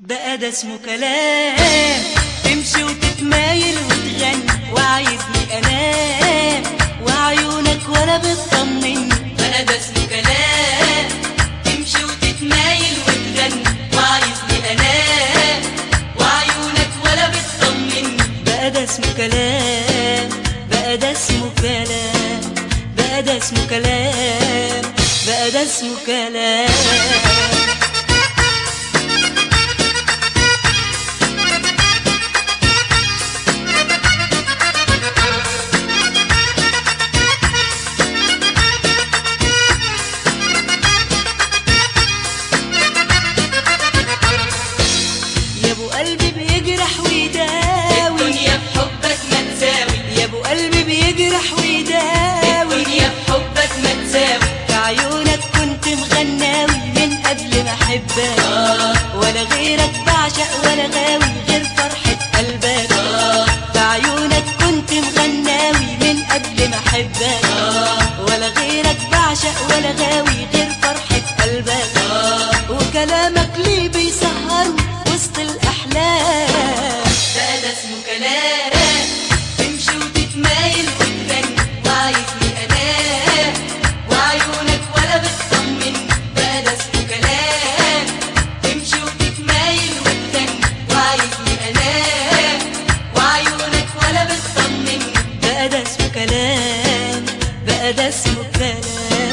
بقى ده اسمه كلام تمشي وتتمايل وتغني وعايزني انام وعيونك ولا بتطمني بقى ده اسمه كلام تمشي وتتمايل وتغني وعايزني انام وعيونك ولا بتطمني بقى ده اسمه كلام بقى ده اسمه كلام بقى ده اسمه كلام بقى ده اسمه كلام يا ابو قلبي بيجرح ويداوي الدنيا بحبك ما تساوي يا ابو قلبي بيجرح ويداوي الدنيا بحبك ما تساوي في عيونك كنت مغناوي من قبل ما احبك ولا غيرك بعشق ولا غاوي غير فرحة قلبك في عيونك كنت مغناوي من قبل ما احبك ولا غيرك بعشق ولا غاوي غير فرحة قلبك وكلامك ليه بيسهرني وسط الاحلام بقى ده اسمه كلام تمشي وتتمايل وتغني وعايزني انام وعيونك ولا بتطمني بقى ده اسمه كلام تمشي وتتمايل وتغني وعايزني انام وعيونك ولا بتطمني بقى ده اسمه كلام بقى ده اسمه كلام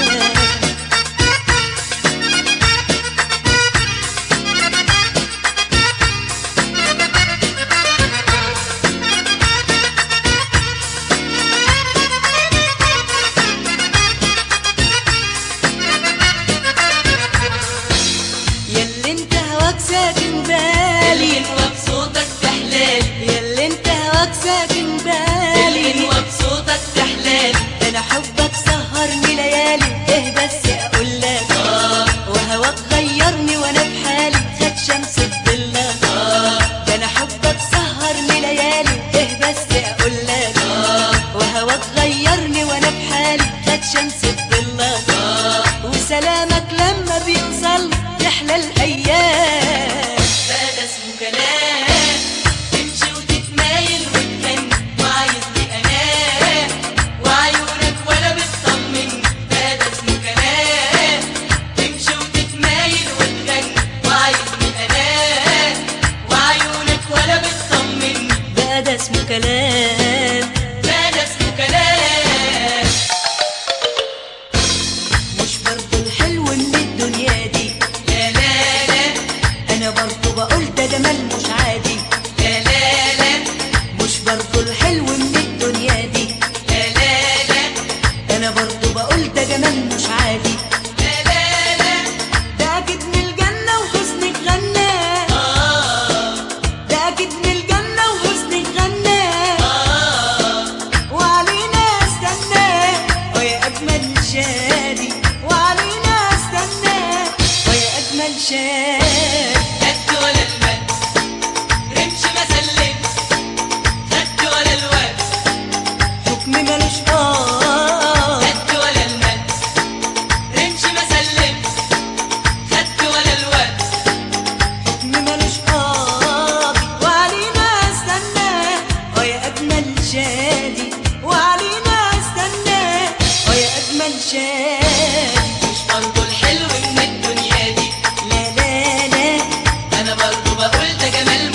ياللي انت هواك ساكن بالي الغنوة بصوتك تحلالي ياللي انت هواك ساكن بالي الغنوة بصوتك تحلالي انا حبك سهرني ليالي ايه بس اقول لك وهواك غيرني وانا بحالي خد شمس الضلة ده انا حبك سهرني ليالي ايه بس اقول لك وهواك غيرني وانا بحالي خد شمس الضلة وسلامك لما بيوصل يحلى الايام بقى ده اسمه كلام تمشي وتتمايل وتغني وعايزني انام وعيونك ولا بتطمني بقى ده اسمه كلام تمشي وتتمايل وتغني وعايزني انام وعيونك ولا بتطمني بقى ده اسمه كلام بقى ده اسمه كلام مش برضه الحلو من الدنيا دي لا لا لا انا برضه بقول ده جمال مش عادي لا لا لا مش برضه الحلو من الدنيا دي لا لا لا انا برضه بقول ده جمال مش عادي لا لا لا ده اكيد من الجنه وحسنك غنى ده اكيد من الجنه وحسنك غنى وعلينا استنى ويا اجمل شادي وعلينا استنى ويا اجمل شادي خدت ولا المد رمش ما سلمت خدت ولا الوقت حكم ملوش اه خدت ولا المد رمش ما سلمت خدت ولا الوقت حكم ملوش قاضي وعلينا استنى ويا اجمل شادي وعلينا استنى ويا اجمل شادي مش برضه الحلو من الدنيا دي لا لا لا انا برضه بقول ده جمال